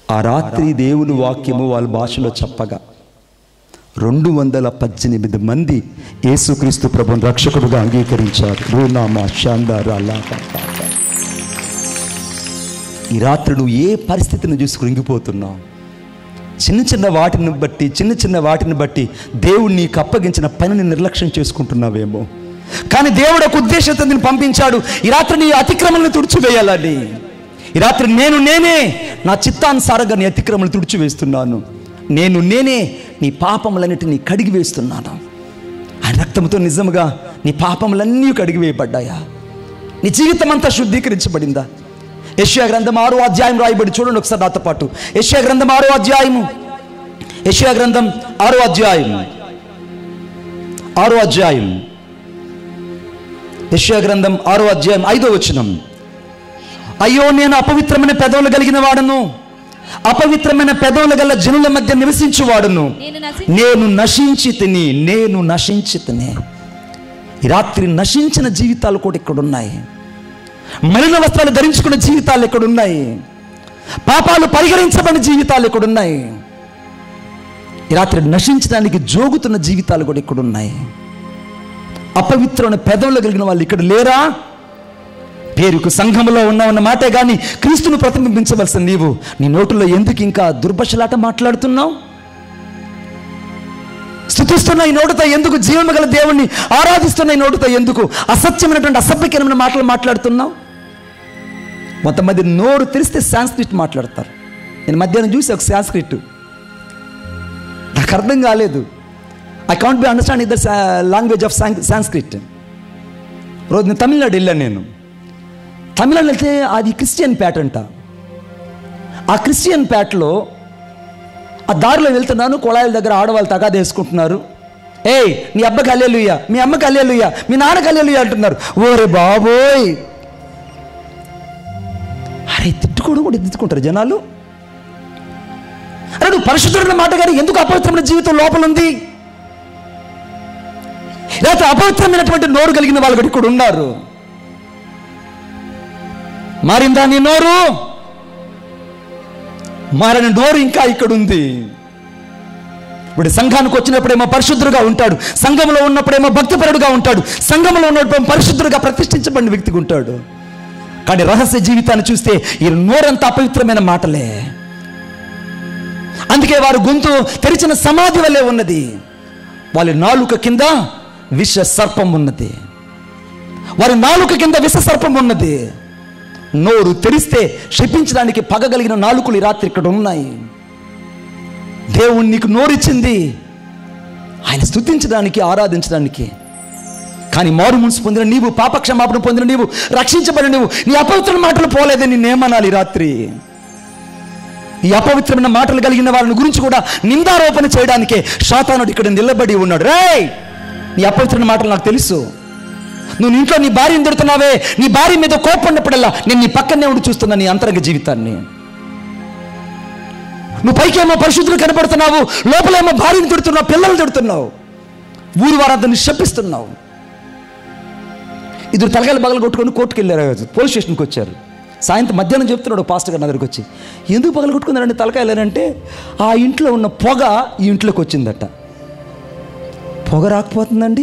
ఆ రాత్రి దేవుని వాక్యము వాళ్ళ భాషలో చెప్పగా రెండు వందల పద్దెనిమిది మంది యేసుక్రీస్తు ప్రభుని రక్షకుడుగా అంగీకరించారు రూనామా షాందారా లాపా పాపా. ఈ రాత్రి నువ్వు ఏ పరిస్థితిని చూసి కృంగిపోతున్నావు చిన్న చిన్న వాటిని బట్టి చిన్న చిన్న వాటిని బట్టి దేవుడు నీకు అప్పగించిన పనిని నిర్లక్ష్యం చేసుకుంటున్నావేమో కానీ దేవుడు ఒక ఉద్దేశంతో నేను పంపించాడు ఈ రాత్రి నీ అతిక్రమణను తుడిచివేయాలని ఈ రాత్రి నేను నేనే నా చిత్తానుసారంగా నీ అతిక్రమణను తుడిచివేస్తున్నాను నేను నేనే నీ పాపములన్నిటినీ కడిగి వేస్తున్నాను ఆయన రక్తంతో నిజముగా నీ పాపములన్నీ కడిగి వేయబడ్డాయా నీ జీవితం అంతా శుద్ధీకరించబడిందా యశ్యా గ్రంథం ఆరో అధ్యాయం రాయబడి చూడండి ఒకసారి నాతో పాటు యశ్యా గ్రంథం ఆరో అధ్యాయము యశ్యా గ్రంథం ఆరో అధ్యాయం ఆరో అధ్యాయం యశ్యా గ్రంథం ఆరో అధ్యాయం ఐదో వచనం అయ్యో నేను అపవిత్రమైన పెదవులు కలిగిన వాడను అపవిత్రమైన పెదవులు గల జనుల మధ్య నివసించువాడును నేను నశి నేను నశించి తిని నేను నశించి తిని ఈ రాత్రి నశించిన జీవితాలు కూడా ఇక్కడ ఉన్నాయి మలిన వస్త్రాలు ధరించుకున్న జీవితాలు ఇక్కడ ఉన్నాయి పాపాలు పరిగణించబడిన జీవితాలు ఇక్కడ ఉన్నాయి ఈ రాత్రి నశించడానికి జోగుతున్న జీవితాలు కూడా ఇక్కడ ఉన్నాయి అపవిత్రమైన పెదవులు కలిగిన వాళ్ళు ఇక్కడ లేరా పేరుకు సంఘములో ఉన్నావన్న మాటే కానీ క్రీస్తును ప్రతిబింబించవలసిన నీవు నీ నోటులో ఎందుకు ఇంకా దుర్భషలాట మాట్లాడుతున్నావు స్థుతిస్తున్న ఈ నోటుతో ఎందుకు జీవము గల దేవుణ్ణి ఆరాధిస్తున్న ఈ నోటుతో ఎందుకు అసత్యమైనటువంటి అసభ్యకరమైన మాటలు మాట్లాడుతున్నావు కొంతమంది నోరు తెరిస్తే సాంస్క్రిట్ మాట్లాడతారు నేను మధ్యాహ్నం చూసి ఒక సాంస్క్రిట్ నాకు అర్థం కాలేదు I can't be understand either language of Sanskrit రోజు నేను తమిళనాడు వెళ్ళాను నేను తమిళనాడు వెళ్తే అది క్రిస్టియన్ పేట అంట ఆ క్రిస్టియన్ పేటలో ఆ దారిలో వెళ్తున్నాను కుళాయిల దగ్గర ఆడవాళ్ళు తగాద వేసుకుంటున్నారు ఏయ్ నీ అబ్బకి అల్లేలుయ్యా మీ అమ్మకి అల్లేలుయ్యా మీ నాన్నకి అల్లేలుయ్యా అంటున్నారు ఓరే బాబోయ్ అరే తిట్టుకోవడం కూడా తిట్టుకుంటారు జనాలు అరే నువ్వు పరిశుద్ధుడిన మాట కానీ ఎందుకు అపవిత్రమైన జీవితం లోపల ఉంది లేకపోతే అపవిత్రమైనటువంటి నోరు కలిగిన వాళ్ళు కూడా ఇక్కడ ఉన్నారు మారిందా నీ నోరు మారిన నోరు ఇంకా ఇక్కడ ఉంది ఇప్పుడు సంఘానికి వచ్చినప్పుడేమో పరిశుద్ధుడుగా ఉంటాడు సంఘంలో ఉన్నప్పుడేమో భక్తిపరుడుగా ఉంటాడు సంఘంలో ఉన్నప్పుడేమో పరిశుద్ధుడుగా ప్రతిష్ఠించబడిన వ్యక్తిగా ఉంటాడు కానీ రహస్య జీవితాన్ని చూస్తే ఈ నోరంతా అపవిత్రమైన మాటలే అందుకే వారు గొంతు తెరిచిన సమాధి వల్లే ఉన్నది వాళ్ళ నాలుక కింద విష సర్పం ఉన్నది వారి నాలుక కింద విష సర్పం ఉన్నది నోరు తెరిస్తే శపించడానికి పగగలిగిన నాలుకలు ఈ రాత్రి ఇక్కడ ఉన్నాయి దేవుడు నీకు నోరిచ్చింది ఆయన స్తుతించడానికి ఆరాధించడానికి కానీ మారు మనసు పొందిన నీవు పాపక్షమాపణ పొందిన నీవు రక్షించబడిన నీవు నీ అపవిత్ర మాటలు పోలేదే నిన్నేమనాలి ఈ రాత్రి ఈ అపవిత్రమైన మాటలు కలిగిన వాళ్ళని గురించి కూడా నిందారోపణ చేయడానికే శాతానుడు ఇక్కడ నిలబడి ఉన్నాడు రేయ్ నీ అపవిత్రమైన మాటలు నాకు తెలుసు నువ్వు నీ ఇంట్లో నీ భార్యను తిడుతున్నావే నీ భార్య మీద కోపడినప్పుడల్లా నేను నీ పక్కనే ఉండి చూస్తున్నా నీ అంతరంగ జీవితాన్ని నువ్వు పైకేమో పరిశుద్ధులు కనపడుతున్నావు లోపలేమో భార్యను తిడుతున్నావు పిల్లలు తిడుతున్నావు ఊరు వారందరిని శపిస్తున్నావు ఇద్దరు తలకాయలు బగలు కొట్టుకొని కోర్టుకు వెళ్ళారు ఆ రోజు. పోలీస్ స్టేషన్కి వచ్చారు సాయంత్రం మధ్యాహ్నం చెప్తున్నాడు పాస్టర్ గారి నా దగ్గరికి వచ్చి ఎందుకు పగలు కొట్టుకున్నారంటే తలకాయలు అంటే ఆ ఇంట్లో ఉన్న పొగ ఈ ఇంట్లోకి వచ్చిందట పొగ రాకపోతుందండి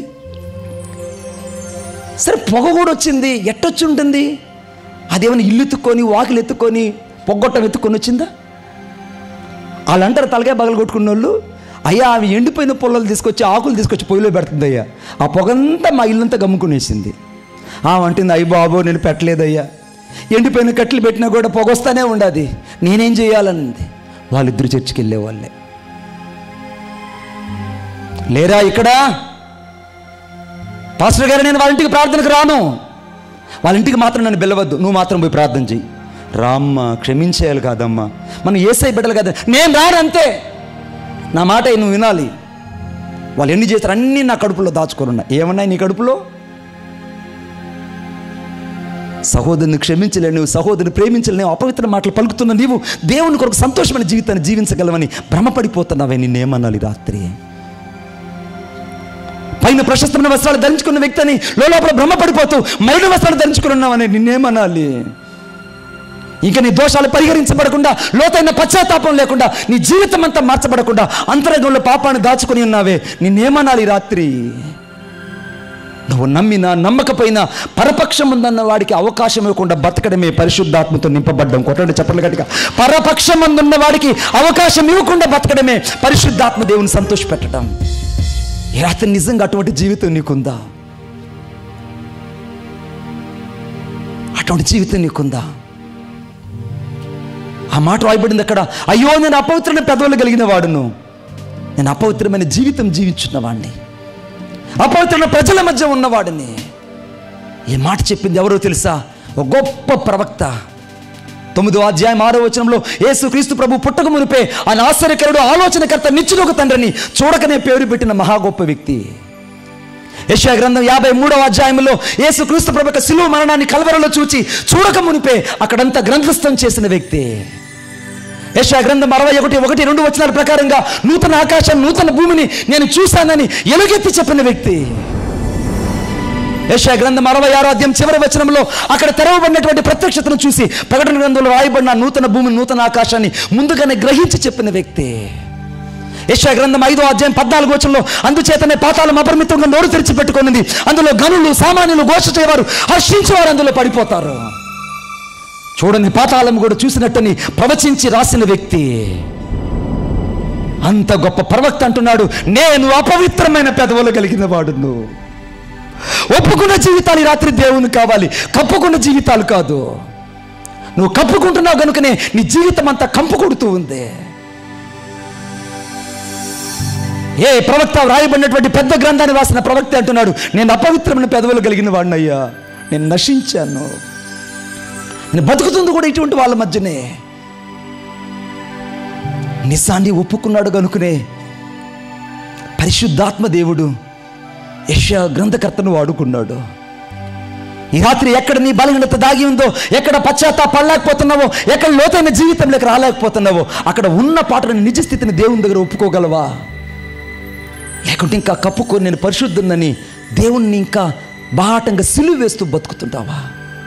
సరే పొగ కూడా వచ్చింది ఎట్టొచ్చి ఉంటుంది అదేమైనా ఇల్లు ఎత్తుక్కొని వాకిలు ఎత్తుక్కొని పొగ్గొట్టం ఎత్తుకొని వచ్చిందా వాళ్ళు అంటారు తలకాయ పగలు కొట్టుకున్న వాళ్ళు అయ్యా అవి ఎండిపోయిన పొలాలు తీసుకొచ్చి ఆకులు తీసుకొచ్చి పొయ్యిలో పెడుతుంది అయ్యా ఆ పొగంతా మా ఇల్లంతా గమ్ముకునేసింది ఆమె అంటుంది అయ్యి బాబు నేను పెట్టలేదయ్యా ఎండిపోయిన కట్టెలు పెట్టినా కూడా పొగ వస్తానే ఉండదు నేనేం చేయాలన్నది వాళ్ళిద్దరు చర్చికి వెళ్ళేవాళ్ళే లేరా ఇక్కడ పాస్టర్ గారు నేను వాళ్ళ ఇంటికి ప్రార్థనకు రాను వాళ్ళ ఇంటికి మాత్రం నన్ను పిలవద్దు నువ్వు మాత్రం పోయి ప్రార్థన చెయ్యి రామ్మ క్షమించేయాలి కాదమ్మా మనం ఏసై బిడ్డలు కదా నేను రాను అంతే నా మాట నువ్వు వినాలి వాళ్ళు ఎన్ని చేస్తారు అన్నీ నా కడుపులో దాచుకొని ఉన్నాయి ఏమన్నాయి నీ కడుపులో సహోదరుని క్షమించలే నువ్వు సహోదరుని ప్రేమించలే నువ్వు అపవిత్ర మాటలు పలుకుతున్న నీవు దేవుని కొరకు సంతోషమైన జీవితాన్ని జీవించగలవని భ్రమపడిపోతున్నావే నిన్నేమనాలి రాత్రి పైన ప్రశస్తమైన వస్త్రాలు ధరించుకున్న వ్యక్తి అని లోపల భ్రమపడిపోతూ మైలు వస్త్రాలు ధరించుకుని ఉన్నావని నిన్నేమనాలి ఇంకా నీ దోషాలు పరిహరించబడకుండా లోతైన పశ్చాత్తాపం లేకుండా నీ జీవితం అంతా మార్చబడకుండా అంతరంగంలో పాపాన్ని దాచుకొని ఉన్నావే నిన్నేమనాలి ఈ రాత్రి నువ్వు నమ్మినా నమ్మకపోయినా పరపక్షం ఉందన్న వాడికి అవకాశం ఇవ్వకుండా బతకడమే పరిశుద్ధాత్మతో నింపబడ్డం కొట్టండి చెప్పండి గట్టిగా పరపక్షం ఉన్న వాడికి అవకాశం ఇవ్వకుండా బతకడమే పరిశుద్ధాత్మ దేవుని సంతోషపెట్టడం ఈ రాత్రి నిజంగా అటువంటి జీవితం నీకుందా అటువంటి జీవితం నీకుందా ఆ మాట రాయబడింది అక్కడ అయ్యో నేను అపవిత్రమైన పెదవులు కలిగిన వాడును నేను అపవిత్రమైన జీవితం జీవించున్న వాడిని అపవిత్రమైన ప్రజల మధ్య ఉన్నవాడిని ఈ మాట చెప్పింది ఎవరో తెలుసా ఒక గొప్ప ప్రవక్త తొమ్మిదో అధ్యాయం ఆరో వచనంలో యేసు క్రీస్తు ప్రభు పుట్టక మునిపే ఆయన ఆశ్చర్యకరుడు ఆలోచనకర్త నిచ్చునొక తండ్రిని చూడకనే పేరు పెట్టిన మహా గొప్ప వ్యక్తి యశా గ్రంథం యాభై మూడవ అధ్యాయంలో యేసు క్రీస్తు ప్రభు యొక్క శిలువ మరణాన్ని కలవరలో చూచి చూడక మునిపే అక్కడంతా గ్రంథస్థం చేసిన వ్యక్తి యశా గ్రంథం అరవై ఒకటి ఒకటి రెండు వచనాల ప్రకారంగా నూతన ఆకాశం నూతన భూమిని నేను చూశానని ఎలుగెత్తి చెప్పిన వ్యక్తి యశా గ్రంథం అరవై ఆరో అధ్యాయం చివరి వచనంలో అక్కడ తెరవబడినటువంటి ప్రత్యక్షతను చూసి ప్రకటన గ్రంథంలో రాయబడిన నూతన భూమి నూతన ఆకాశాన్ని ముందుగానే గ్రహించి చెప్పిన వ్యక్తి యశా గ్రంథం ఐదో అధ్యాయం పద్నాలుగు వచనంలో అందుచేతనే పాతాళం అపరిమితంగా నోరు తెరిచి పెట్టుకున్నది అందులో గనులు సామాన్యులు ఘోష చేయవారు హర్షించేవారు అందులో పడిపోతారు చూడని పాతాళం కూడా చూసినట్టని ప్రవచించి రాసిన వ్యక్తి అంత గొప్ప ప్రవక్త అంటున్నాడు నేను అపవిత్రమైన పెదవులు కలిగిన వాడును ఒప్పుకున్న జీవితాలు ఈ రాత్రి దేవుని కావాలి కప్పుకున్న జీవితాలు కాదు నువ్వు కప్పుకుంటున్నావు కనుకనే నీ జీవితం అంతా కంపు కొడుతూ ఉంది ఏ ప్రవక్త రాయబడినటువంటి పెద్ద గ్రంథాన్ని రాసిన ప్రవక్త అంటున్నాడు నేను అపవిత్రమైన పెదవులు కలిగిన వాడినయ్యా నేను నశించాను నేను బతుకుతుంది కూడా ఇటువంటి వాళ్ళ మధ్యనే నిజాన్ని ఒప్పుకున్నాడు కనుకనే పరిశుద్ధాత్మ దేవుడు యశ గ్రంథకర్తను వాడుకున్నాడు ఈ రాత్రి ఎక్కడ నీ బలహీనత దాగి ఉందో ఎక్కడ పశ్చాత్తాప పడలేకపోతున్నావో ఎక్కడ లోతైన జీవితంలోకి రాలేకపోతున్నావో అక్కడ ఉన్న పాటని నిజ స్థితిని దేవుని దగ్గర ఒప్పుకోగలవా లేకుంటే ఇంకా కప్పుకొని నేను పరిశుద్ధున్నని దేవుణ్ణి ఇంకా బాటంగా సిలువ వేస్తూ బతుకుతుంటావా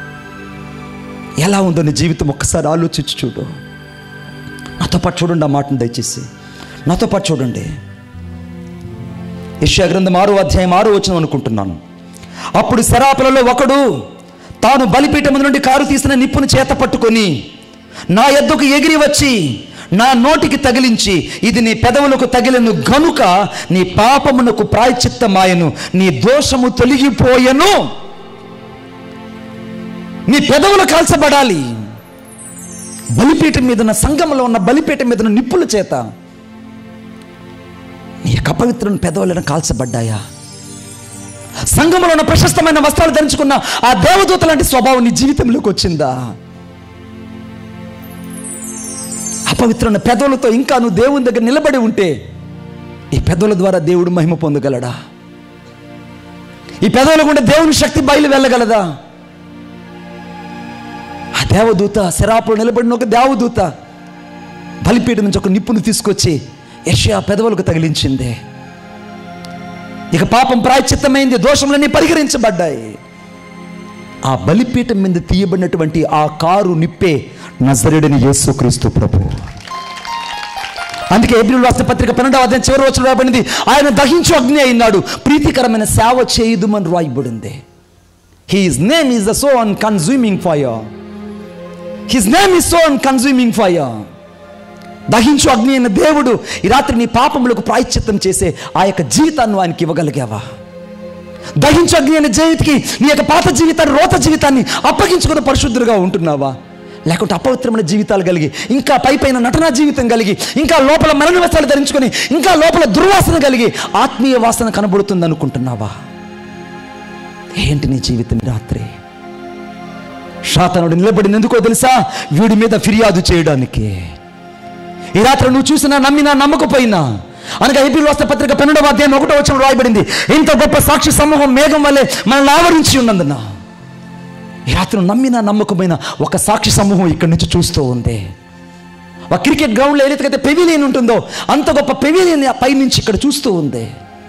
ఎలా ఉందో నీ జీవితం ఒక్కసారి ఆలోచించి చూడు నాతో పాటు చూడండి ఆ మాటను దయచేసి నాతో పాటు చూడండి యెషయా గ్రంథం ఆరో అధ్యాయం ఆరో వచ్చిన అనుకుంటున్నాను అప్పుడు శరాపులలో ఒకడు తాను బలిపీఠం నుండి కారు తీసిన నిప్పును చేత పట్టుకొని నా ఎద్దుకు ఎగిరి వచ్చి నా నోటికి తగిలించి ఇది నీ పెదవులకు తగిలను గనుక నీ పాపమునకు ప్రాయచిత్తమాయను నీ దోషము తొలగిపోయెను నీ పెదవులు కాల్చబడాలి బలిపీఠం మీద ఉన్న సంఘంలో ఉన్న బలిపీఠం మీద ఉన్న నిప్పుల చేత నీ యొక్క అపవిత్రమైన పెదవులను కాల్చబడ్డాయా సంఘంలో ఉన్న ప్రశస్తమైన వస్త్రాలు ధరించుకున్న ఆ దేవదూత లాంటి స్వభావం నీ జీవితంలోకి వచ్చిందా అపవిత్రమైన పెదవులతో ఇంకా నువ్వు దేవుని దగ్గర నిలబడి ఉంటే ఈ పెదవుల ద్వారా దేవుడు మహిమ పొందగలడా ఈ పెదవుల గుండా దేవుని శక్తి బయలు వెళ్ళగలదా ఆ దేవదూత శరాపులో నిలబడిన ఒక దేవదూత బలిపీఠ నుంచి ఒక నిప్పును తీసుకొచ్చి యెషయా పెదవులకు తగిలించింది ఇక పాపం ప్రాయచిత్తమైంది దోషములన్నీ పరిహరించబడ్డాయి ఆ బలిపీఠం మీద తీయబడినటువంటి ఆ కారు నిప్పే నజరుడిని యేసుక్రీస్తు ప్రభు అందుకే ఏప్రిల్ రాష్ట్ర పత్రిక పన్నెండవ అధ్యాయం చివరి వచ్చిన రాబడింది ఆయన దహించు అగ్ని అయినాడు ప్రీతికరమైన సేవ చేయుదుమని రాయబడింది his name is the so an consuming fire his name is so an consuming fire దహించు అగ్ని అయిన దేవుడు ఈ రాత్రి నీ పాపములకు ప్రాయశ్చిత్తం చేసే ఆ యొక్క జీవితాన్ని ఆయనకి ఇవ్వగలిగావా దహించు అగ్ని అయిన జీవితకి నీ యొక్క పాత జీవితాన్ని రోత జీవితాన్ని అప్పగించుకుని పరిశుద్ధులుగా ఉంటున్నావా లేకుంటే అపవిత్రమైన జీవితాలు కలిగి ఇంకా పై పైన నటనా జీవితం కలిగి ఇంకా లోపల మరణ వస్త్రాలు ధరించుకొని ఇంకా లోపల దుర్వాసన కలిగి ఆత్మీయ వాసన కనబడుతుంది అనుకుంటున్నావా ఏంటి నీ జీవితం ఈ రాత్రి శాతనుడు నిలబడింది ఎందుకో తెలుసా వీడి మీద ఫిర్యాదు చేయడానికి ఈ రాత్రి నువ్వు చూసినా నమ్మినా నమ్మకపోయినా అనగా ఏపీ రాష్ట్ర పత్రిక పన్నెండవ అధ్యాయం ఒకటో వచ్చిన రాయబడింది ఇంత గొప్ప సాక్షి సమూహం మేఘం వల్లే మనల్ని ఆవరించి ఉన్నందున ఈ రాత్రి నువ్వు నమ్మినా నమ్మకపోయినా ఒక సాక్షి సమూహం ఇక్కడి నుంచి చూస్తూ ఉంది ఒక క్రికెట్ గ్రౌండ్లో ఏదైతే పెవిలియన్ ఉంటుందో అంత గొప్ప పెవిలియన్ పైనుంచి ఇక్కడ చూస్తూ ఉంది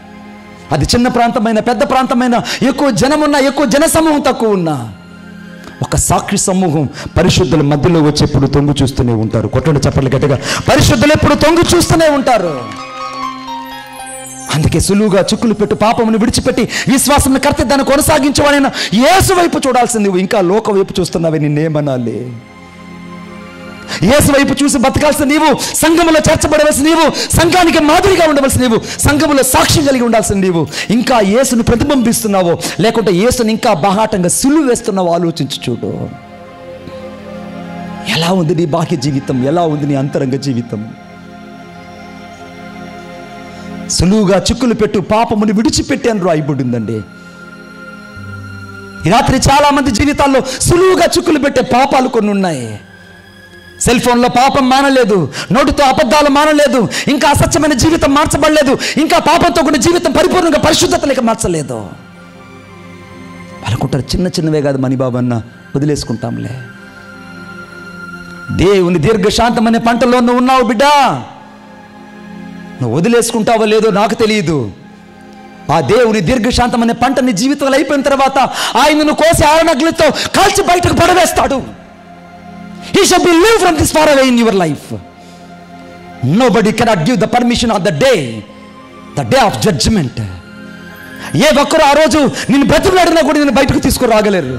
అది చిన్న ప్రాంతమైన పెద్ద ప్రాంతమైన ఎక్కువ జనం ఉన్నా ఎక్కువ జన సమూహం తక్కువ ఉన్నా ఒక సాక్షి సమూహం పరిశుద్ధుల మధ్యలో వచ్చి ఎప్పుడు తొంగు చూస్తూనే ఉంటారు కొట్టండి చెప్పండి గట్టిగా పరిశుద్ధులు ఎప్పుడు తొంగు చూస్తూనే ఉంటారు అందుకే సులువుగా చుక్కులు పెట్టు పాపమును విడిచిపెట్టి విశ్వాసం కర్త దాన్ని కొనసాగించవాలైనా యేసు వైపు చూడాల్సింది నువ్వు ఇంకా లోక వైపు చూస్తున్నావే నిన్నేమనాలి యేసు వైపు చూసి బతకాల్సిన నీవు సంఘములో చేర్చబడవలసిన నీవు సంఘానికి మాదిరిగా ఉండవలసిన నీవు సంఘములో సాక్ష్యం కలిగి ఉండాల్సిన నీవు ఇంకా యేసును ప్రతిబింబిస్తున్నావో లేకుంటే యేసుని ఇంకా బహాటంగా సులువు వేస్తున్నావో ఆలోచించి చూడు ఎలా ఉంది నీ బాహ్య జీవితం ఎలా ఉంది నీ అంతరంగ జీవితం సులువుగా చిక్కులు పెట్టు పాపముని విడిచిపెట్టి అని రాయబడి ఉందండి ఈ రాత్రి చాలా మంది జీవితాల్లో సులువుగా చిక్కులు పెట్టే పాపాలు కొన్ని ఉన్నాయి సెల్ ఫోన్లో పాపం మానలేదు నోటితో అబద్ధాలు మానలేదు ఇంకా అసత్యమైన జీవితం మార్చబడలేదు ఇంకా పాపంతో కూడిన జీవితం పరిపూర్ణంగా పరిశుద్ధత లేక మార్చలేదు అనుకుంటారు చిన్న చిన్నవే కాదు మణిబాబు అన్న వదిలేసుకుంటాంలే దేవుని దీర్ఘశాంతం అనే పంటలో నువ్వు ఉన్నావు బిడ్డా నువ్వు వదిలేసుకుంటావో లేదో నాకు తెలియదు ఆ దేవుని దీర్ఘశాంతం అనే పంట నీ జీవితంలో అయిపోయిన తర్వాత ఆయనను కోసి ఆరణగ్లతో కాల్చి బయటకు పడవేస్తాడు he shall be live from this far away in your life nobody cannot give the permission of the day the day of judgement ఏ ఒక్కరు ఆ రోజు నిన్ను బ్రతిమలాడినా కూడా నేను బయటకు తీసుకుని రాగలేరు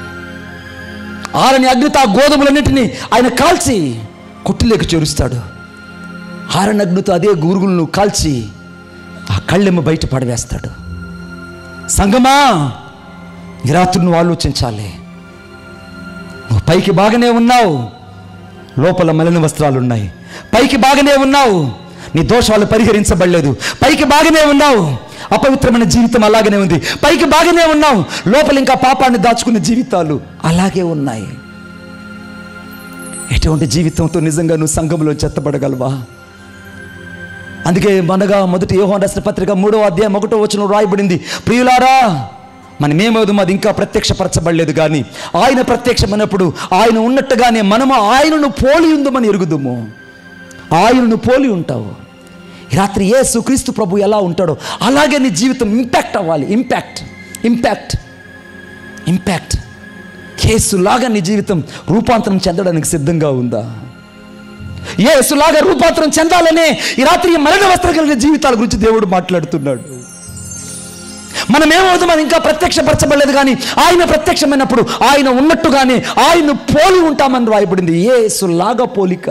ఆరని అగ్నితో ఆ గోధుమలన్నింటినీ ఆయన కాల్చి కొట్టులేక చేరుస్తాడు ఆరని అగ్నితో అదే గూరుగులను కాల్చి ఆ కళ్ళెమ్మ బయట పడవేస్తాడు సంగమా ఈ రాత్రి నువ్వు ఆలోచించాలి నువ్వు పైకి బాగానే ఉన్నావు లోపల మలిన వస్త్రాలు ఉన్నాయి పైకి బాగానే ఉన్నావు నీ దోషాలు పరిహరించబడలేదు పైకి బాగానే ఉన్నావు అపవిత్రమైన జీవితం అలాగనే ఉంది పైకి బాగానే ఉన్నావు లోపల ఇంకా పాపాన్ని దాచుకునే జీవితాలు అలాగే ఉన్నాయి ఎటువంటి జీవితంతో నిజంగా నువ్వు సంఘంలో చెత్తబడగలవా అందుకే మనగా మొదటి యోహాన్ రాసిన పత్రిక మూడో అధ్యాయం ఒకటో వచ్చిన రాయబడింది ప్రియులారా మనమేమవుదు అది ఇంకా ప్రత్యక్షపరచబడలేదు కానీ ఆయన ప్రత్యక్షమైనప్పుడు ఆయన ఉన్నట్టుగానే మనము ఆయనను పోలి ఉందమని ఎరుగుదుము ఆయనను పోలి ఉంటావు ఈ రాత్రి యేసు క్రీస్తు ప్రభు ఎలా ఉంటాడో అలాగే నీ జీవితం ఇంపాక్ట్ అవ్వాలి ఇంపాక్ట్ ఇంపాక్ట్ ఇంపాక్ట్ కేసులాగా నీ జీవితం రూపాంతరం చెందడానికి సిద్ధంగా ఉందా యేసులాగా రూపాంతరం చెందాలనే ఈ రాత్రి ఈ మరణ వస్త్రం కలిగిన జీవితాల గురించి దేవుడు మాట్లాడుతున్నాడు మనం ఏమవుతాం అది ఇంకా ప్రత్యక్షపరచబడలేదు కానీ ఆయన ప్రత్యక్షమైనప్పుడు ఆయన ఉన్నట్టుగానే ఆయన పోలి ఉంటామని రాయబడింది ఏసులాగా పోలిక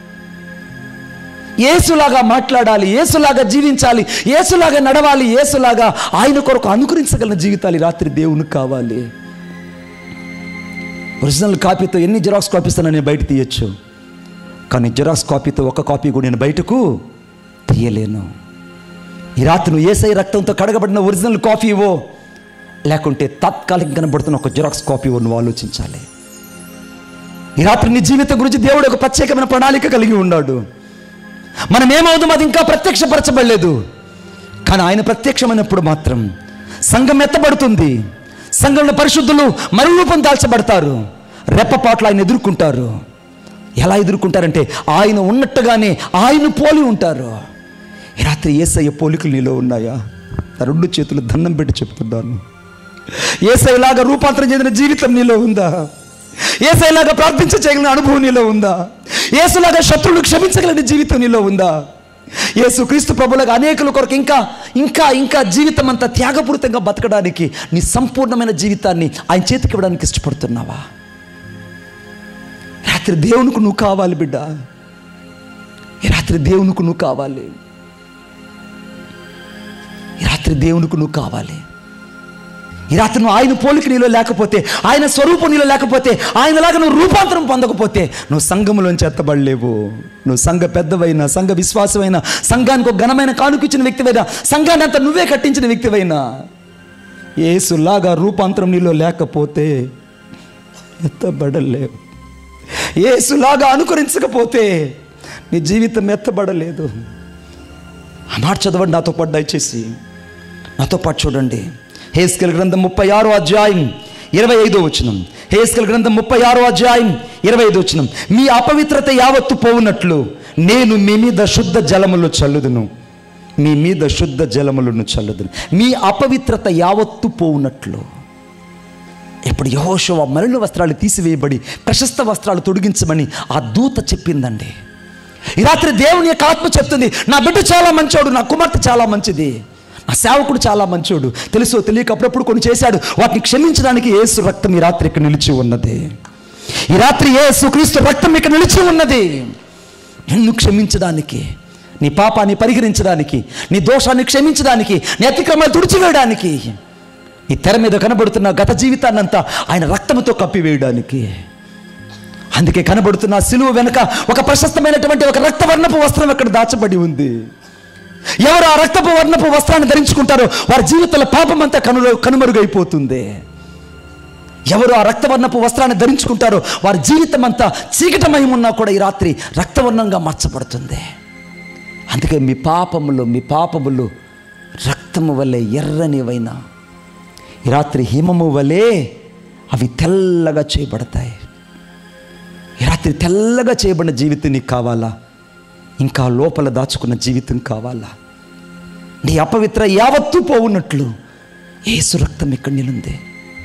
ఏసులాగా మాట్లాడాలి ఏసులాగా జీవించాలి ఏసులాగా నడవాలి ఏసులాగా ఆయన కొరకు అనుకరించగలిగిన జీవితాలు ఈ రాత్రి దేవునికి కావాలి ఒరిజినల్ కాపీతో ఎన్ని జిరాక్స్ కాపీస్ నేను బయట తీయచ్చు కానీ జిరాక్స్ కాపీతో ఒక కాపీ కూడా నేను బయటకు తీయలేను ఈ రాత్రి నువ్వు ఏసై రక్తంతో కడగబడిన ఒరిజినల్ కాపీ ఇవో లేకుంటే తాత్కాలిక కనబడుతున్న ఒక జిరాక్స్ కాపీ ఇవో నువ్వు ఆలోచించాలి ఈ రాత్రి నీ జీవితం గురించి దేవుడు ఒక ప్రత్యేకమైన ప్రణాళిక కలిగి ఉన్నాడు మనం ఏమవుదాం అది ఇంకా ప్రత్యక్షపరచబడలేదు కానీ ఆయన ప్రత్యక్షమైనప్పుడు మాత్రం సంఘం ఎత్తబడుతుంది సంఘంలో పరిశుద్ధులు మరురూపం దాల్చబడతారు రెప్పపాట్లు ఆయన ఎదుర్కొంటారు ఎలా ఎదుర్కొంటారంటే ఆయన ఉన్నట్టుగానే ఆయన పోలి ఉంటారు ఈ రాత్రి ఏసయ్య పోలికలు నీలో ఉన్నాయా నా రెండు చేతులు దండం పెట్టి చెప్తున్నాను ఏసైలాగా రూపాంతరం చెందిన జీవితం నీలో ఉందా ఏసైలాగా ప్రార్థించ చేయగలిగిన అనుభవం నీలో ఉందా ఏసులాగా శత్రువులు క్షమించగలిగిన జీవితం నీలో ఉందా యేసు క్రీస్తు ప్రభులకు అనేకుల కొరకు ఇంకా ఇంకా ఇంకా జీవితం అంతా త్యాగపూరితంగా బతకడానికి నీ సంపూర్ణమైన జీవితాన్ని ఆయన చేతికి ఇవ్వడానికి ఇష్టపడుతున్నావా రాత్రి దేవునికి నువ్వు కావాలి బిడ్డ ఈ రాత్రి దేవునికి నువ్వు కావాలి ఈ రాత్రి దేవునికి నువ్వు కావాలి ఈ రాత్రి నువ్వు ఆయన పోలిక నీలో లేకపోతే ఆయన స్వరూపం నీలో లేకపోతే ఆయనలాగా నువ్వు రూపాంతరం పొందకపోతే నువ్వు సంఘములోంచి ఎత్తబడలేవు నువ్వు సంఘ పెద్దవైనా సంఘ విశ్వాసమైనా సంఘానికి ఒక ఘనమైన కానుకిచ్చిన వ్యక్తివైనా సంఘాన్ని అంతా నువ్వే కట్టించిన వ్యక్తివైనా ఏసులాగా రూపాంతరం నీలో లేకపోతే ఎత్తబడలేవు ఏసులాగా అనుకరించకపోతే నీ జీవితం ఎత్తబడలేదు ఆ మాట చదవండి నాతో పాటు దయచేసి నాతో పాటు చూడండి హేస్కెల్ గ్రంథం ముప్పై ఆరో అధ్యాయం ఇరవై ఐదో వచనం హేస్కెల్ గ్రంథం ముప్పై ఆరో అధ్యాయం ఇరవై ఐదో వచనం మీ అపవిత్రత యావత్తు పోవునట్లు నేను మీ మీద శుద్ధ జలములు చల్లుదును మీ మీద శుద్ధ జలములను చల్లుదును మీ అపవిత్రత యావత్తు పోవునట్లు ఇప్పుడు యహోషవ మలిన వస్త్రాలు తీసివేయబడి ప్రశస్త వస్త్రాలు తొడిగించమని ఆ దూత చెప్పిందండి ఈ రాత్రి దేవుని యొక్క ఆత్మ చెప్తుంది నా బిడ్డ చాలా మంచోడు నా కుమార్తె చాలా మంచిది నా సేవకుడు చాలా మంచోడు తెలుసో తెలియక అప్పుడప్పుడు కొన్ని చేశాడు వాటిని క్షమించడానికి యేసు రక్తం ఈ రాత్రి ఇక్కడ నిలిచి ఉన్నది ఈ రాత్రి యేసు క్రీస్తు రక్తం ఇక్కడ నిలిచి ఉన్నది నిన్ను క్షమించడానికి నీ పాపాన్ని పరిహరించడానికి నీ దోషాన్ని క్షమించడానికి నీ అతిక్రమాలు తుడిచివేయడానికి ఈ తెర మీద కనబడుతున్న గత జీవితాన్నంతా ఆయన రక్తంతో కప్పివేయడానికి అందుకే కనబడుతున్న ఆ సిలువ వెనుక ఒక ప్రశస్తమైనటువంటి ఒక రక్తవర్ణపు వస్త్రం అక్కడ దాచబడి ఉంది ఎవరు ఆ రక్తపు వర్ణపు వస్త్రాన్ని ధరించుకుంటారో వారి జీవితంలో పాపం అంతా కను కనుమరుగైపోతుంది ఎవరు ఆ రక్తవర్ణపు వస్త్రాన్ని ధరించుకుంటారో వారి జీవితం అంతా చీకటమయం ఉన్నా కూడా ఈ రాత్రి రక్తవర్ణంగా మార్చబడుతుంది అందుకే మీ పాపములు మీ పాపములు రక్తము వలె ఎర్రనివైనా ఈ రాత్రి హిమము వలె అవి తెల్లగా చేయబడతాయి ఈ రాత్రి తెల్లగా చేయబడిన జీవితం నీకు కావాలా ఇంకా లోపల దాచుకున్న జీవితం కావాలా నీ అపవిత్ర యావత్తు పోవున్నట్లు ఏసు రక్తం ఇక్కడ నిలుంది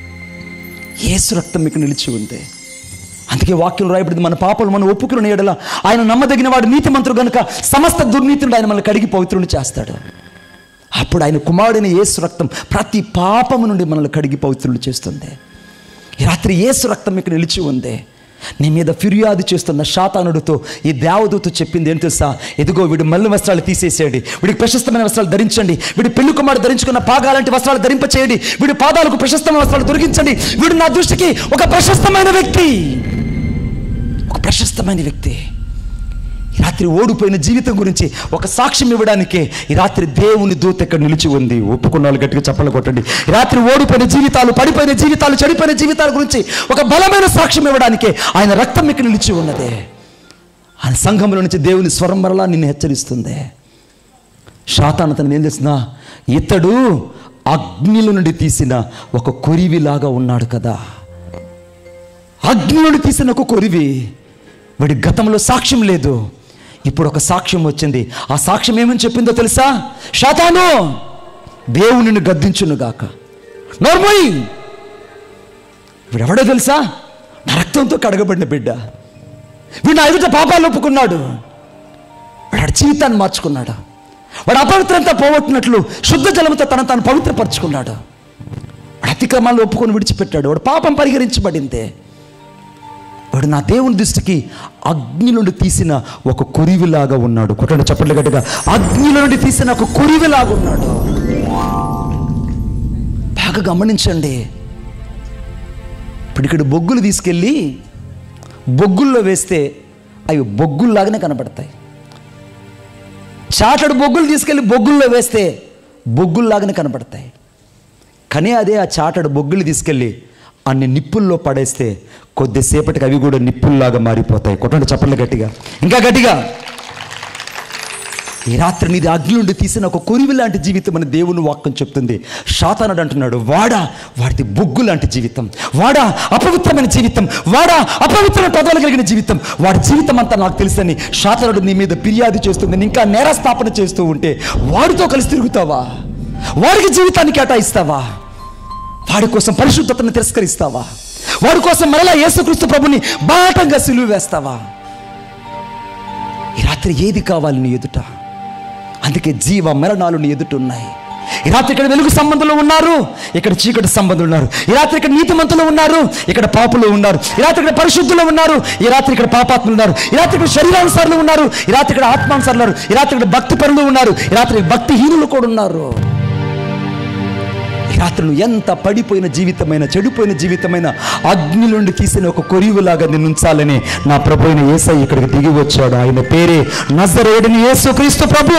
ఏసు రక్తం ఇక్కడ నిలిచి ఉంది అందుకే వాక్యం రాయబడింది మన పాపలు మనం ఒప్పుకున్న ఎడల ఆయన నమ్మదగిన వాడు నీతిమంతుడు గనుక సమస్త దుర్నీతిని ఆయన మనల్ని కడిగి పవిత్రుని చేస్తాడు అప్పుడు ఆయన కుమారుడైన యేసు రక్తం ప్రతి పాపము నుండి మనల్ని కడిగి పవిత్రులు చేస్తుంది ఈ రాత్రి యేసు రక్తం ఇక్కడ నిలిచి ఉంది నీ మీద ఫిర్యాదు చేస్తున్న శాతానుడితో ఈ దేవదూత చెప్పింది ఏం తెలుసా ఎదుగో వీడు మల్లి వస్త్రాలు తీసేసేయండి వీడికి ప్రశస్తమైన వస్త్రాలు ధరించండి వీడి పెళ్లి కుమారుడు ధరించుకున్న పాగాలంటి వస్త్రాలు ధరింప చేయండి వీడి పాదాలకు ప్రశస్తమైన వస్త్రాలు తొలగించండి వీడు నా దృష్టికి ఒక ప్రశస్తమైన వ్యక్తి ఒక ప్రశస్తమైన వ్యక్తి ఈ రాత్రి ఓడిపోయిన జీవితం గురించి ఒక సాక్ష్యం ఇవ్వడానికే ఈ రాత్రి దేవుని దూత ఇక్కడ నిలిచి ఉంది ఒప్పుకున్న వాళ్ళు గట్టిగా చెప్పలు కొట్టండి ఈ రాత్రి ఓడిపోయిన జీవితాలు పడిపోయిన జీవితాలు చెడిపోయిన జీవితాల గురించి ఒక బలమైన సాక్ష్యం ఇవ్వడానికే ఆయన రక్తం ఇక్కడ నిలిచి ఉన్నదే ఆయన సంఘంలో నుంచి దేవుని స్వరం మరలా నిన్ను హెచ్చరిస్తుంది శాతాన్ అతను ఏం చేస్తున్నా ఇతడు అగ్నిలో నుండి తీసిన ఒక కొరివిలాగా ఉన్నాడు కదా అగ్ని నుండి తీసిన ఒక కొరివి వాడి గతంలో సాక్ష్యం లేదు ఇప్పుడు ఒక సాక్ష్యం వచ్చింది ఆ సాక్ష్యం ఏమని చెప్పిందో తెలుసా శాతాను దేవునిని గద్దించునుగాక నోర్మోయ్ వీడెవడో తెలుసా నా రక్తంతో కడగబడిన బిడ్డ వీడు నా ఎదుట పాపాలు ఒప్పుకున్నాడు వాడు జీవితాన్ని మార్చుకున్నాడు వాడు అపవిత్రంతా పోగొట్టినట్లు శుద్ధ జలముతో తన తాను పవిత్రపరచుకున్నాడు వాడు అతిక్రమాలు ఒప్పుకొని విడిచిపెట్టాడు వాడు పాపం పరిహరించబడిందే వాడు నా దేవుని దృష్టికి అగ్ని నుండి తీసిన ఒక కురివిలాగా ఉన్నాడు కొట్టండి చప్పట్లు గట్టిగా అగ్ని నుండి తీసిన ఒక కురివిలాగా ఉన్నాడు బాగా గమనించండి ఇప్పుడు ఇక్కడ బొగ్గులు తీసుకెళ్ళి బొగ్గుల్లో వేస్తే అవి బొగ్గుల్లాగానే కనబడతాయి చాటడు బొగ్గులు తీసుకెళ్ళి బొగ్గుల్లో వేస్తే బొగ్గుల్లాగానే కనబడతాయి కానీ అదే ఆ చాటడు బొగ్గులు తీసుకెళ్ళి అన్ని నిప్పుల్లో పడేస్తే కొద్దిసేపటికి అవి కూడా నిప్పుల్లాగా మారిపోతాయి కొట్టండి చప్పట్లు గట్టిగా ఇంకా గట్టిగా ఈ రాత్రి నీది అగ్ని నుండి తీసిన ఒక కొరివి లాంటి జీవితం అని దేవుని వాక్యం చెప్తుంది శాతానుడు అంటున్నాడు వాడా వాడిది బొగ్గు లాంటి జీవితం వాడా అపవిత్రమైన జీవితం వాడా అపవిత్రమైన పదవులు కలిగిన జీవితం వాడి జీవితం అంతా నాకు తెలుసని శాతానుడు నీ మీద ఫిర్యాదు చేస్తుంది నేను ఇంకా నేరస్థాపన చేస్తూ ఉంటే వాడితో కలిసి తిరుగుతావా వాడికి జీవితాన్ని కేటాయిస్తావా వాడి కోసం పరిశుద్ధతను తిరస్కరిస్తావా వాడి కోసం మరలా యేసుక్రీస్తు ప్రభుని బాటంగా సిలువ వేస్తావా ఈ రాత్రి ఏది కావాలి నీ ఎదుట అందుకే జీవ మరణాలు నీ ఎదుట ఉన్నాయి ఈ రాత్రి ఇక్కడ వెలుగు సంబంధంలో ఉన్నారు ఇక్కడ చీకటి సంబంధులు ఉన్నారు ఈ రాత్రి ఇక్కడ నీతిమంతులు ఉన్నారు ఇక్కడ పాపులు ఉన్నారు ఈ రాత్రి ఇక్కడ పరిశుద్ధులు ఉన్నారు ఈ రాత్రి ఇక్కడ పాపాత్ములు ఉన్నారు ఈ రాత్రి ఇక్కడ శరీరానుసారులు ఉన్నారు ఈ రాత్రి ఇక్కడ ఆత్మానుసారులు ఉన్నారు ఈ రాత్రి ఇక్కడ భక్తి పరులు ఉన్నారు ఈ రాత్రి భక్తిహీనులు కూడా ఉన్నారు ఈ రాత్రి నువ్వు ఎంత పడిపోయిన జీవితమైన చెడిపోయిన జీవితమైన అగ్ని నుండి తీసిన ఒక కొరివులాగా నిన్ను ఉంచాలని నా ప్రభు అయిన యేసై ఇక్కడికి దిగి వచ్చాడు ఆయన పేరే నజరేడిని యేసు క్రీస్తు ప్రభు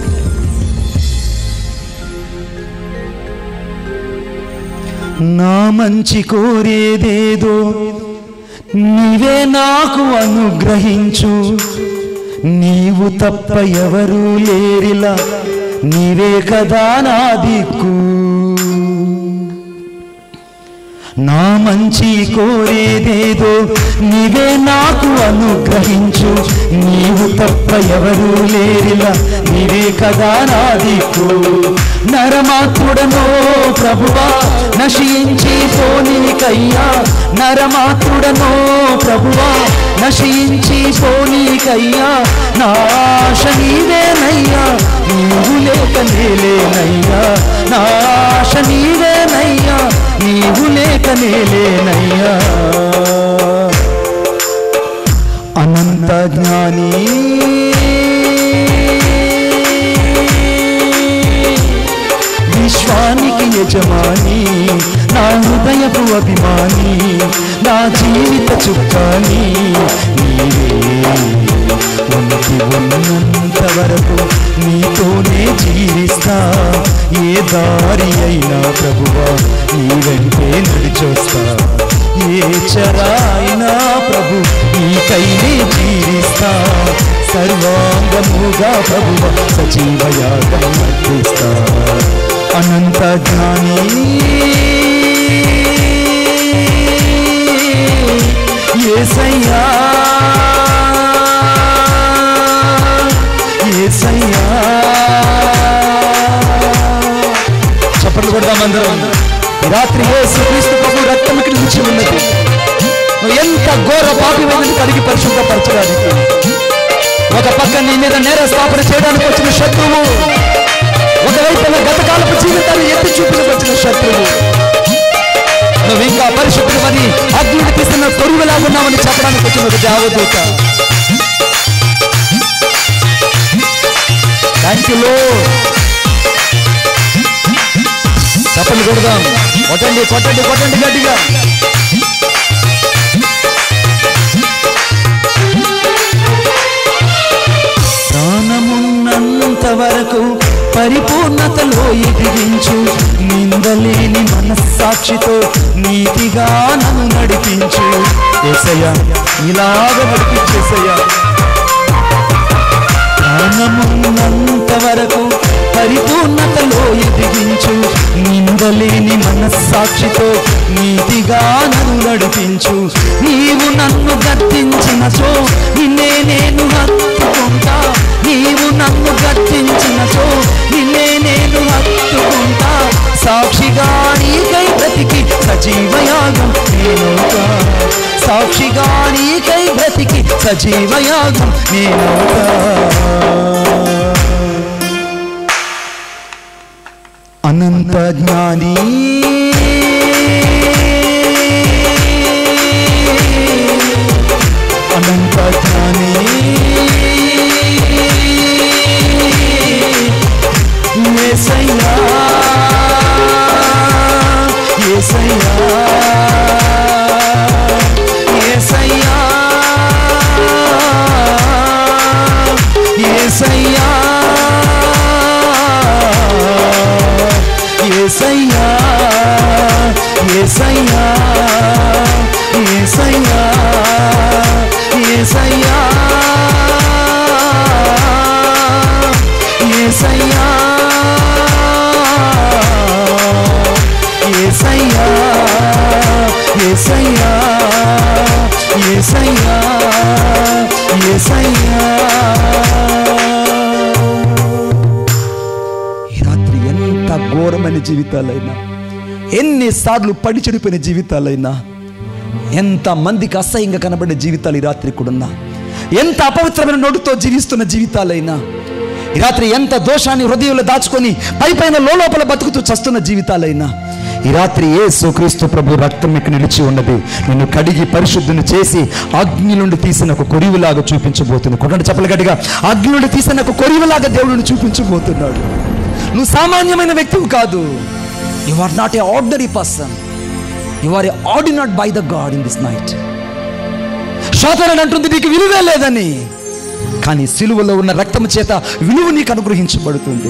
నా మంచి కోరేదేదో నీవే నాకు అనుగ్రహించు నీవు తప్ప ఎవరు లేరిలా నీవే కదా నా దిక్కు నా మంచి కోరేదేదో నీవే నాకు అనుగ్రహించు నీవు తప్ప ఎవరూ లేరిలా నీవే కదా నా దిక్కు నరమాత్రుడనో ప్రభువా నశించి పోనీకయ్యా నరమాత్రుడనో ప్రభువా నశించి పోనీకయ్యా నాశ నీవేనయ్యా నీవు లేక నేలేనయ్యా నాశ నీవేనయ్యా నీవు లేక నేలేనయ్యా అనంత జ్ఞాని విశ్వానికి యజమాని నా హృదయపు అభిమాని నా జీవిత చుక్కాని నీవే ఉనికి ఉన్నంత వరకు నీతోనే జీవిస్తా ఏ దారి అయినా ప్రభువా నీ వెంటే నడిచొస్తా ఏ చరాయినా ప్రభు నీకైనే జీవిస్తా సర్వాంగముగా ప్రభువ సజీవయాగం అర్పిస్తా అనంత జ్ఞాని ఏసయ్యా ఏసయ్యా చప్పట్లు కొడదాం అందరం ఈ రాత్రి యేసు క్రీస్తు ప్రభు రక్తం ఇక్కడ నుంచి ఉన్నది నువ్వు ఎంత ఘోర పాపిమైనది కడిగి పరిశుద్ధపరచడానికి ఒక పక్క నీ మీద నేర స్థాపన చేయడానికి వచ్చిన శత్రువు ఒకవైపు గతకాలపు జీవితాన్ని ఎత్తి చూపులకు వచ్చిన శత్రువు నువ్వు ఇంకా పరిశుద్ధమని అగ్నిని తీసిన కొరువులా ఉన్నామని చెప్పడానికి వచ్చిన ఒక దేవదూత థ్యాంక్ యూ లో చెప్పండి కొడదాం కొట్టండి కొట్టండి కొట్టండి గట్టిగా ప్రాణమున్నంత వరకు పరిపూర్ణతలో ఎదిగించు నిందలేని మనస్సాక్షితో నీతిగా నన్ను నడిపించు ఏసయ్యా ఇలాగ నడిపించేసయ్యా ప్రాణమున్నంత వరకు పరిపూర్ణతలో ఎదిగించు నిందలేని మనస్సాక్షితో నీతిగా నన్ను నడిపించు నీవు నన్ను గద్దించినచో నిన్నే నేను హత్తుకుంటా నీవు నన్ను గద్దించినచో నిన్నే నేను హత్తుకుంటా సాక్షిగా నీకై బ్రతికి సజీవయాగం నేనవుతా సాక్షిగా నీకై బ్రతికి సజీవయాగం నేనవుతా అనంత జ్ఞాని అనంత జ్ఞాని ఏసయ్యా ఏసయ్యా ఏసయ్యా ఏసయ్యా ఏసయ్యా ఏసయ్యా ఏసయ్యా ఏసయ్యా ఏసయ్యా ఏసయ్యా ఏసయ్యా ఏసయ్యా ఏసయ్యా ఈ రాత్రి ఎంత ఘోరమైన జీవితాలైనా ఎన్నిసార్లు పడి చెడిపోయిన జీవితాలైనా ఎంత మందికి అసహ్యంగా కనబడే జీవితాలు ఈ రాత్రి కూడా ఎంత అపవిత్రమైన నోటితో జీవిస్తున్న జీవితాలైనా ఈ రాత్రి ఎంత దోషాన్ని హృదయంలో దాచుకొని పై పైన లోపల బతుకుతూ చస్తున్న జీవితాలైనా ఈ రాత్రి ఏ క్రీస్తు ప్రభు రక్తం ఇక్కడ నిలిచి ఉన్నది నిన్ను కడిగి పరిశుద్ధిని చేసి అగ్ని నుండి తీసిన ఒక కొరివిలాగా చూపించబోతుంది కొట్టండి చెప్పలు గట్టిగా అగ్ని నుండి తీసిన ఒక కొరివిలాగా దేవుడిని చూపించబోతున్నాడు నువ్వు సామాన్యమైన వ్యక్తివి కాదు you are not a ordinary person you are a ordained by the God in this night శోధన అంటుంది నీకు విలువే లేదని కానీ సిలువలో ఉన్న రక్తము చేత విలువ నీకు అనుగ్రహించబడుతుంది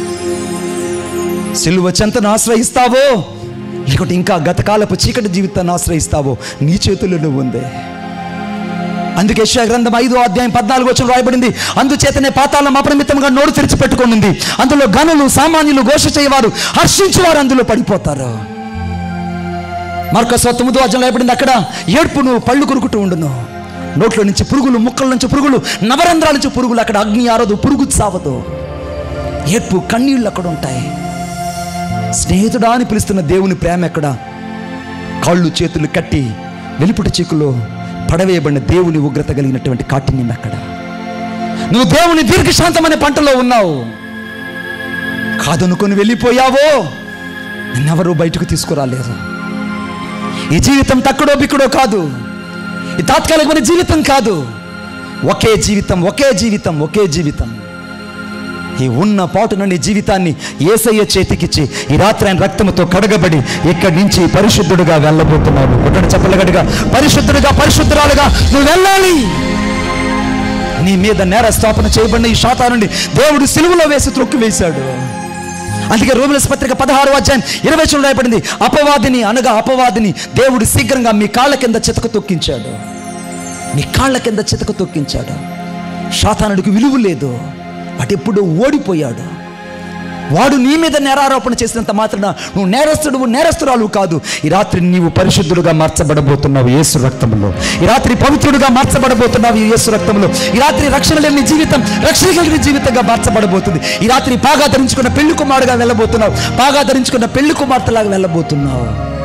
సిలువ చెంతను ఆశ్రయిస్తావో లేకుంటే ఇంకా గతకాలపు చీకటి జీవితాన్ని ఆశ్రయిస్తావో నీ చేతుల్లో ఉంది అందుకే యెషయా గ్రంథం ఐదో అధ్యాయం పద్నాలుగు వచ్చిన రాయబడింది అందుచేతనే పాతాళం అపరిమితంగా నోరు తెరిచి పెట్టుకునింది అందులో గనులు సామాన్యులు ఘోష చేయవారు హర్షించేవారు అందులో పడిపోతారు మార్కస్ తొమ్మిదో అధ్యాయంలో ఏర్పడింది అక్కడ ఏడ్పును పళ్ళు కొరుకుతూ ఉండును నోట్లో నుంచి పురుగులు ముక్కల నుంచి పురుగులు నవరంధ్రాల నుంచి పురుగులు అక్కడ అగ్ని ఆరదు పురుగు చావదు ఏడ్పు కన్నీళ్ళు అక్కడ ఉంటాయి స్నేహితుడా అని పిలుస్తున్న దేవుని ప్రేమ ఎక్కడ కాళ్ళు చేతులు కట్టి వెలుపుటి చీకులో పడవేయబడిన దేవుని ఉగ్రత కలిగినటువంటి కాఠిన్యం ఎక్కడ నువ్వు దేవుని దీర్ఘశాంతమనే పంటలో ఉన్నావు కాదనుకొని వెళ్ళిపోయావో నిన్నెవరూ బయటకు తీసుకురాలేరు ఈ జీవితం తక్కుడో బిక్కుడో కాదు ఈ తాత్కాలికమైన జీవితం కాదు ఒకే జీవితం ఒకే జీవితం ఒకే జీవితం ఈ ఉన్న పాటున నీ జీవితాన్ని ఏసయ్య చేతికిచ్చి ఈ రాత్రి ఆయన రక్తంతో కడగబడి ఇక్కడి నుంచి పరిశుద్ధుడుగా వెళ్ళబోతున్నావు ఒకటి చెప్పలగడిగా పరిశుద్ధుడుగా పరిశుద్ధురాలుగా నువ్వు వెళ్ళాలి నీ మీద నేర స్థాపన చేయబడిన ఈ శాతా నుండి దేవుడు సిలువలో వేసి త్రొక్కి వేశాడు అందుకే రోమిలస్ పత్రిక పదహారు అధ్యాయం ఇరవై చూడ రాయబడింది అపవాదిని అనగా అపవాదిని దేవుడు శీఘ్రంగా మీ కాళ్ళ కింద చితక తొక్కించాడు మీ కాళ్ళ కింద చితక తొక్కించాడు శాతానుడికి విలువ లేదు వాడు ఎప్పుడూ ఓడిపోయాడు వాడు నీ మీద నేరారోపణ చేసినంత మాత్రాన నువ్వు నేరస్తుడు నేరస్తురాలు కాదు ఈ రాత్రి నీవు పరిశుద్ధుడుగా మార్చబడబోతున్నావు యేసు రక్తంలో ఈ రాత్రి పవిత్రుడుగా మార్చబడబోతున్నావు ఈ యేసు రక్తంలో ఈ రాత్రి రక్షణ లేని జీవితం రక్షణ కలిగిన జీవితంగా మార్చబడబోతుంది ఈ రాత్రి పాగా ధరించుకున్న పెళ్లి కుమారుడుగా వెళ్ళబోతున్నావు పాగా ధరించుకున్న పెళ్లి కుమార్తెలాగా వెళ్ళబోతున్నావు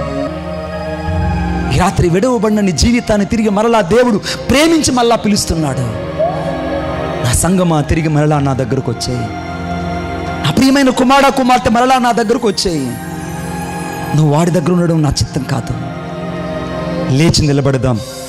ఈ రాత్రి విడవబడిన నీ జీవితాన్ని తిరిగి మరలా దేవుడు ప్రేమించి మరలా పిలుస్తున్నాడు నా సంగమా తిరిగి మరలా నా దగ్గరకు వచ్చేయి నా ప్రియమైన కుమార కుమార్తె మరలా నా దగ్గరకు వచ్చేయి నువ్వు వాడి దగ్గర ఉండడం నా చిత్తం కాదు లేచి నిలబడదాం